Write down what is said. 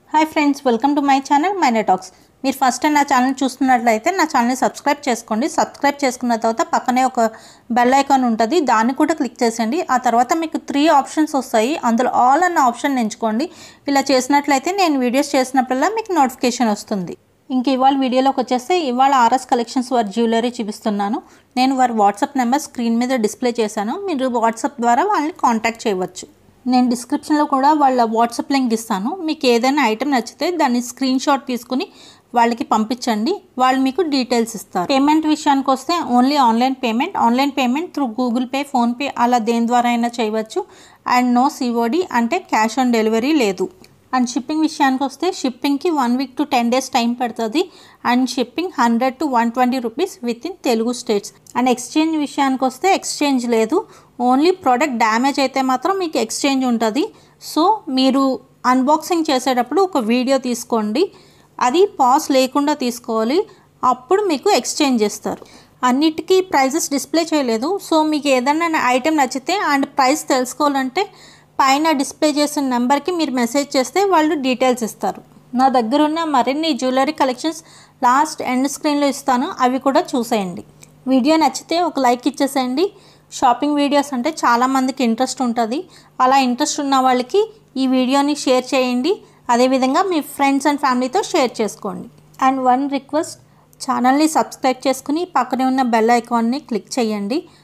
hi friends welcome to my channel మైనే talks మీరు first time నా ఛానల్ చూస్తున్నట్లయితే నా ఛానల్ని సబ్స్క్రైబ్ చేసుకోండి సబ్స్క్రైబ్ చేసుకున్న తర్వాత పక్కనే ఒక బెల్ ఐకాన్ ఉంటుంది దాన్ని కూడా క్లిక్ చేసేయండి ఆ తర్వాత మీకు త్రీ ఆప్షన్స్ వస్తాయి అందులో ఆల్ అన్న ఆప్షన్ ఎంచుకోండి ఇలా చేసినట్లయితే నేను వీడియోస్ చేసినప్పుడల్లా మీకు నోటిఫికేషన్ వస్తుంది ఇంక ఇవాళ వీడియోలోకి వచ్చేస్తే ఇవాళ ఆర్ఎస్ కలెక్షన్స్ వారి జ్యువెలరీ చూపిస్తున్నాను నేను వారి వాట్సాప్ నెంబర్ స్క్రీన్ మీద డిస్ప్లే చేశాను మీరు వాట్సాప్ ద్వారా వాళ్ళని కాంటాక్ట్ చేయవచ్చు నేను డిస్క్రిప్షన్లో కూడా వాళ్ళ వాట్సాప్ లింక్ ఇస్తాను మీకు ఏదైనా ఐటెం నచ్చితే దాన్ని స్క్రీన్ షాట్ తీసుకుని వాళ్ళకి పంపించండి వాళ్ళు మీకు డీటెయిల్స్ ఇస్తారు పేమెంట్ విషయానికి వస్తే only online payment online payment through Google Pay PhonePe అలా దేని ద్వారా అయినా చేయవచ్చు అండ్ నో సిఓడి అంటే క్యాష్ ఆన్ డెలివరీ లేదు అండ్ షిప్పింగ్ విషయానికి వస్తే షిప్పింగ్కి one week to ten days time పడుతుంది and shipping hundred to one twenty rupees within Telugu states and exchange విషయానికి వస్తే ఎక్స్చేంజ్ లేదు ఓన్లీ ప్రోడక్ట్ డ్యామేజ్ అయితే మాత్రం మీకు ఎక్స్చేంజ్ ఉంటుంది సో మీరు అన్బాక్సింగ్ చేసేటప్పుడు ఒక వీడియో తీసుకోండి అది పాస్ లేకుండా తీసుకోవాలి అప్పుడు మీకు ఎక్స్చేంజ్ చేస్తారు అన్నిటికీ ప్రైజెస్ డిస్ప్లే చేయలేదు సో మీకు ఏదైనా ఐటెం నచ్చితే అండ్ ప్రైస్ తెలుసుకోవాలంటే పైన డిస్ప్లే చేసిన నెంబర్కి మీరు మెసేజ్ చేస్తే వాళ్ళు డీటెయిల్స్ ఇస్తారు నా దగ్గర ఉన్న మరిన్ని జ్యువెలరీ కలెక్షన్స్ లాస్ట్ ఎండ్ స్క్రీన్లో ఇస్తాను అవి కూడా చూసేయండి వీడియో నచ్చితే ఒక లైక్ ఇచ్చేసేయండి షాపింగ్ వీడియోస్ అంటే చాలామందికి ఇంట్రెస్ట్ ఉంటుంది అలా ఇంట్రెస్ట్ ఉన్న వాళ్ళకి ఈ వీడియోని షేర్ చేయండి అదేవిధంగా మీ ఫ్రెండ్స్ అండ్ ఫ్యామిలీతో షేర్ చేసుకోండి అండ్ వన్ రిక్వెస్ట్ ఛానల్ని సబ్స్క్రైబ్ చేసుకుని పక్కనే ఉన్న బెల్ ఐకాన్ని క్లిక్ చేయండి